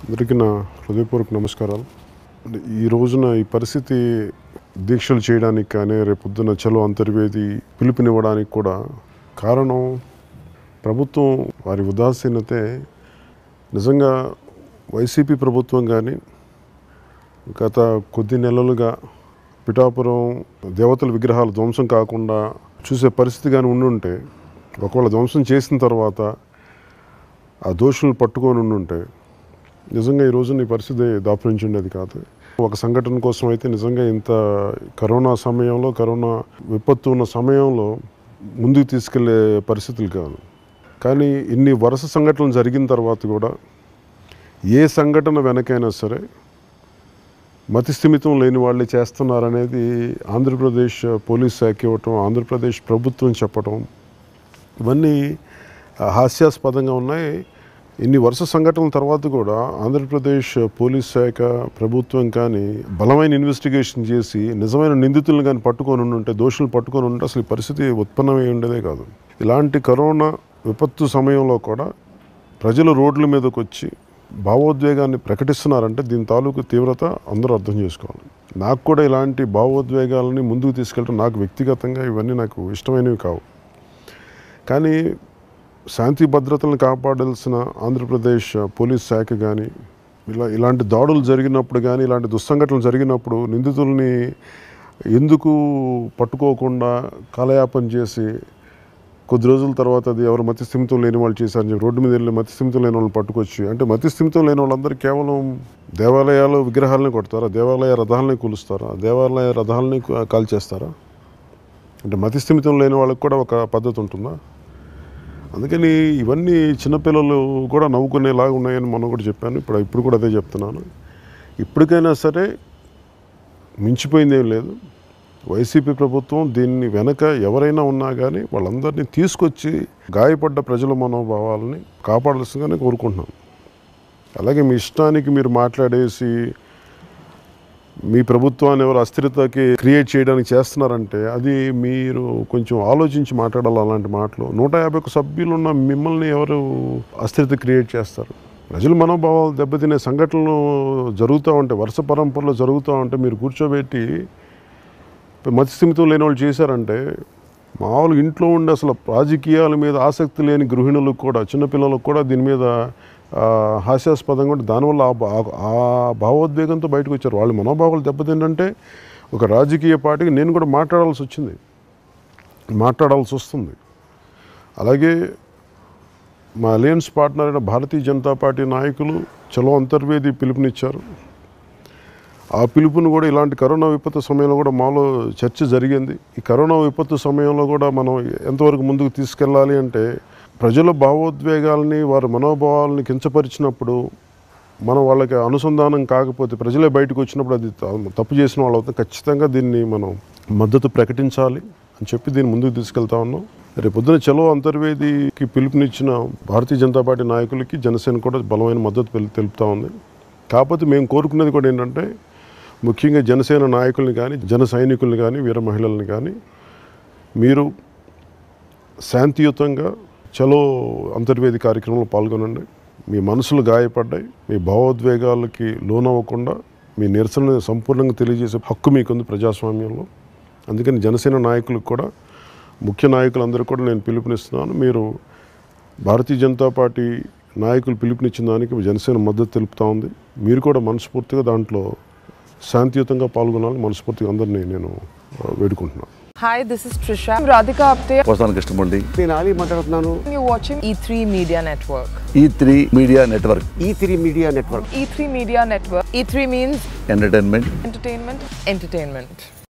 అందరికీ నా హృదయపూర్వక నమస్కారాలు అంటే ఈ రోజున ఈ పరిస్థితి దీక్షలు చేయడానికి కానీ రేపొద్దున చలో అంతర్వేది పిలుపునివ్వడానికి కూడా కారణం ప్రభుత్వం వారి ఉదాసీనతే నిజంగా వైసీపీ ప్రభుత్వం కానీ గత కొద్ది నెలలుగా పిఠాపురం దేవతల విగ్రహాలు ధ్వంసం కాకుండా చూసే పరిస్థితి కానీ ఉండుంటే ఒకవేళ ధ్వంసం చేసిన తర్వాత ఆ దోషులను పట్టుకొని ఉండుంటే నిజంగా ఈ రోజున ఈ పరిస్థితి దాపురించి ఉండేది కాదు ఒక సంఘటన కోసం అయితే నిజంగా ఇంత కరోనా సమయంలో కరోనా విపత్తు ఉన్న సమయంలో ముందుకు తీసుకెళ్లే పరిస్థితులు కాదు కానీ ఇన్ని వరుస సంఘటనలు జరిగిన తర్వాత కూడా ఏ సంఘటన వెనకైనా సరే మతి స్థిమితం లేని వాళ్ళే చేస్తున్నారనేది ఆంధ్రప్రదేశ్ పోలీస్ శాఖ ఇవ్వటం ఆంధ్రప్రదేశ్ ప్రభుత్వం చెప్పటం ఇవన్నీ ఆ, హాస్యాస్పదంగా ఉన్నాయి ఇన్ని వరుస సంఘటనల తర్వాత కూడా ఆంధ్రప్రదేశ్ పోలీస్ శాఖ ప్రభుత్వం కానీ బలమైన ఇన్వెస్టిగేషన్ చేసి నిజమైన నిందితులను కానీ పట్టుకొని ఉంటే దోషులు పట్టుకొని ఉంటే అసలు ఈ పరిస్థితి ఉత్పన్నమై ఉండేదే కాదు ఇలాంటి కరోనా విపత్తు సమయంలో కూడా ప్రజలు రోడ్ల మీదకి వచ్చి భావోద్వేగాన్ని ప్రకటిస్తున్నారంటే దీని తాలూకు తీవ్రత అందరూ అర్థం చేసుకోవాలి నాకు కూడా ఇలాంటి భావోద్వేగాలని ముందుకు తీసుకెళ్ళడం నాకు వ్యక్తిగతంగా ఇవన్నీ నాకు ఇష్టమైనవి కావు కానీ శాంతి భద్రతలను కాపాడాల్సిన ఆంధ్రప్రదేశ్ పోలీస్ శాఖ కానీ ఇలా ఇలాంటి దాడులు జరిగినప్పుడు కానీ ఇలాంటి దుస్సంఘటనలు జరిగినప్పుడు నిందితుల్ని ఎందుకు పట్టుకోకుండా కాలయాపన చేసి కొద్ది రోజుల తర్వాత అది ఎవరు మతి స్థిమితం లేని వాళ్ళు చేశారని చెప్పి రోడ్డు మీద వెళ్ళి మతి స్థిమితం లేని వాళ్ళని పట్టుకొచ్చి అంటే మతి స్థిమితం లేని వాళ్ళందరూ కేవలం దేవాలయాలు విగ్రహాలని కొడతారా దేవాలయ రథాలని కూలుస్తారా దేవాలయ రథాలని కాల్చేస్తారా అంటే మతి స్థిమితం లేని వాళ్ళకి కూడా ఒక పద్ధతి ఉంటుందా అందుకని ఇవన్నీ చిన్నపిల్లలు కూడా నవ్వుకునేలాగా ఉన్నాయని మనం కూడా చెప్పాను ఇప్పుడు ఇప్పుడు కూడా అదే చెప్తున్నాను ఇప్పటికైనా సరే మించిపోయింది ఏం లేదు వైసీపీ ప్రభుత్వం దీన్ని వెనక ఎవరైనా ఉన్నా కానీ వాళ్ళందరినీ తీసుకొచ్చి గాయపడ్డ ప్రజల మనోభావాలని కాపాడాల్సిందిగానే కోరుకుంటున్నాను అలాగే మీ ఇష్టానికి మీరు మాట్లాడేసి మీ ప్రభుత్వాన్ని ఎవరు అస్థిరతకి క్రియేట్ చేయడానికి చేస్తున్నారంటే అది మీరు కొంచెం ఆలోచించి మాట్లాడాలి అలాంటి మాటలు నూట యాభై ఒక్క సభ్యులున్న మిమ్మల్ని ఎవరు అస్థిరత క్రియేట్ చేస్తారు ప్రజల మనోభావాలు దెబ్బతినే సంఘటనలు జరుగుతూ ఉంటే వరుస పరంపరలో జరుగుతూ ఉంటే మీరు కూర్చోబెట్టి మతి స్థిమితం లేని వాళ్ళు చేశారంటే మామూలుగా ఇంట్లో ఉండే అసలు రాజకీయాల మీద ఆసక్తి లేని గృహిణులకు కూడా చిన్నపిల్లలకు కూడా దీని మీద ఆ, హాస్యాస్పదంగా ఉంటే దానివల్ల ఆ భా- ఆ భావోద్వేగంతో బయటకు వచ్చారు వాళ్ళ మనోభావాలు దెబ్బతింటే ఒక రాజకీయ పార్టీకి నేను కూడా మాట్లాడాల్సి వచ్చింది మాట్లాడాల్సి వస్తుంది అలాగే మా అలయన్స్ పార్ట్నర్ అయిన భారతీయ జనతా పార్టీ నాయకులు చలో అంతర్వేది పిలుపునిచ్చారు ఆ పిలుపును కూడా ఇలాంటి కరోనా విపత్తు సమయంలో కూడా మాలో చర్చ జరిగింది ఈ కరోనా విపత్తు సమయంలో కూడా మనం ఎంతవరకు ముందుకు తీసుకెళ్ళాలి అంటే ప్రజల భావోద్వేగాలని వారి మనోభావాలని కించపరిచినప్పుడు మనం వాళ్ళకి అనుసంధానం కాకపోతే ప్రజలే బయటకు వచ్చినప్పుడు అది త- తప్పు చేసిన వాళ్ళు అవుతుంది ఖచ్చితంగా దీన్ని మనం మద్దతు ప్రకటించాలి అని చెప్పి దీన్ని ముందుకు తీసుకెళ్తా ఉన్నాం రేపు పొద్దున చలో అంతర్వేదికి పిలుపునిచ్చిన భారతీయ జనతా పార్టీ నాయకులకి జనసేన కూడా బలమైన మద్దతు తెలు- తెలుపుతా ఉంది కాకపోతే మేము కోరుకునేది కూడా ఏంటంటే ముఖ్యంగా జనసేన నాయకుల్ని కానీ జన సైనికుల్ని కానీ వీర మహిళల్ని కానీ మీరు శాంతియుతంగా చలో అంతర్వేది కార్యక్రమంలో పాల్గొనండి మీ మనసులు గాయపడ్డాయి మీ భావోద్వేగాలకి లోనవ్వకుండా మీ నిరసన సంపూర్ణంగా తెలియజేసే హక్కు మీకుంది ప్రజాస్వామ్యంలో అందుకని జనసేన నాయకులకు కూడా ముఖ్య నాయకులందరూ కూడా నేను పిలుపునిస్తున్నాను మీరు భారతీయ జనతా పార్టీ నాయకులు పిలుపునిచ్చిన దానికి జనసేన మద్దతు తెలుపుతా ఉంది మీరు కూడా మనస్ఫూర్తిగా దాంట్లో శాంతియుతంగా పాల్గొనాలని మనస్ఫూర్తిగా అందరినీ నేను ఆ, వేడుకుంటున్నాను Hi, this is Trisha. I'm Radhika Apte. పోసాన Krishnamurthy నేను ఆలీ మాట్లాడుతున్నాను You're watching E3 Media Network. E three media network E three media network E3 Media Network. E3 means entertainment entertainment, entertainment.